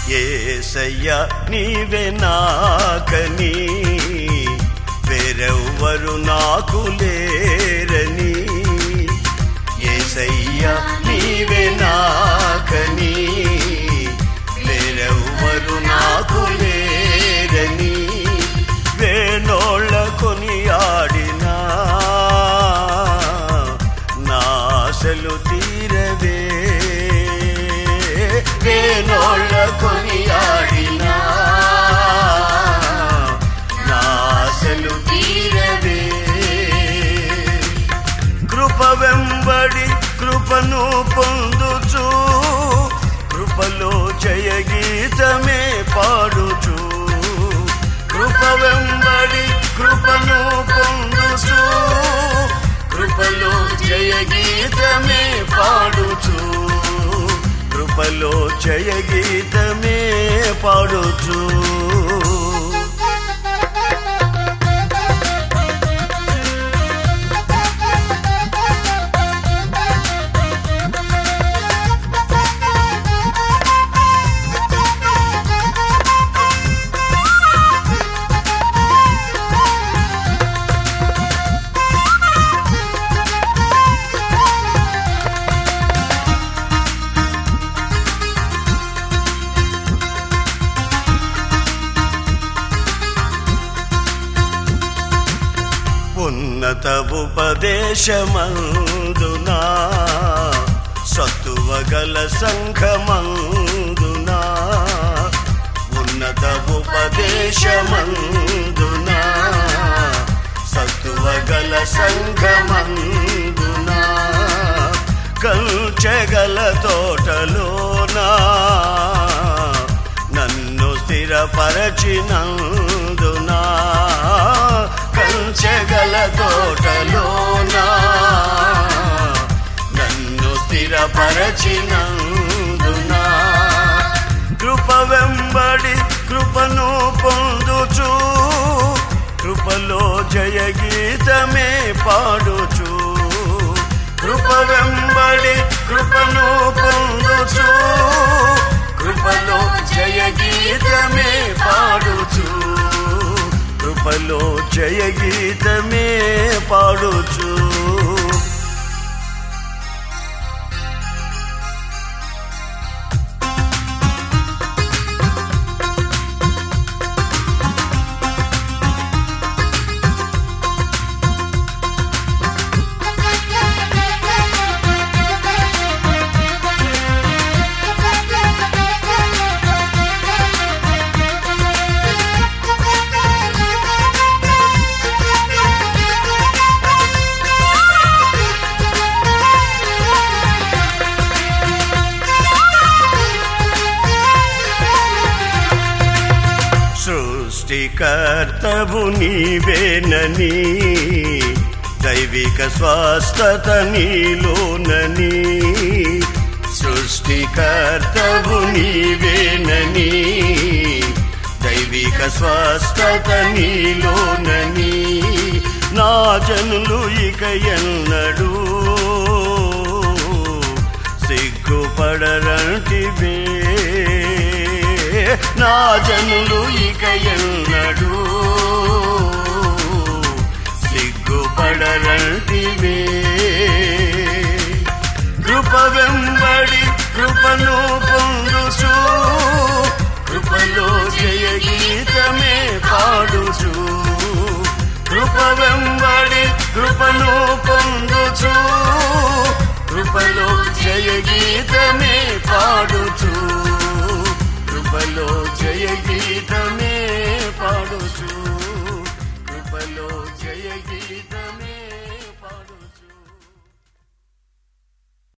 ఏసయ్య నీవే నాకని వేరెవ్వరు నాకు లేరని ఏసయ్య నీవే నాకని వేరెవ్వరు నాకు లేరని వేణోళ్ళ కొనియాడినా నాశలు తీరవే వేణోళ్ళ కొనియాడినా నాశలు తీరవే కృప వెంబడి కృపను పొందుచు కృపలో జయ గీతమే పాడుచు కృప వెంబడి కృపను పొందుచు కృపలో జయ గీతమే పాడుచు కృపలో జయ గీతమే పాడుచు ఉన్నత ఉపదేశమందునా సత్తువగల సంఘమందునా ఉన్నత ఉపదేశమందునా సత్తువగల సంఘమందునా కంచెగల తోటలోనా నన్ను స్థిరపరచినందునా కంచెగల తోటలోనా నన్ను స్థిరపరచినందునా కృప వెంబడి కృపను పొందుచు కృపలో జయ గీతమే పాడుచు కృప వెంబడి కృపను పొందుచు కృపలో జయ గీతమే పాడుచు కృపలో జయ గీతమే పాడుచు సృష్టికర్తవు నీవేనని దైవిక స్వస్థత నీలోనని సృష్టికర్తవు నీవేనని దైవిక స్వస్థత నీలోనని నా జనులు ఇక ఎన్నడూ సిగ్గుపడరంటివే నా జనులు ఇక ఎన్నడూ సిగ్గుపడరంటివే కృప వెంబడి కృపను పొందుచు కృపలో జయ గీతమే పాడుచు కృప వెంబడి కృపను పొందుచు కృపలో జయ గీతమే పాడుచు కృపలో జయ గీతమే పాడుచు కృపలో జయ గీత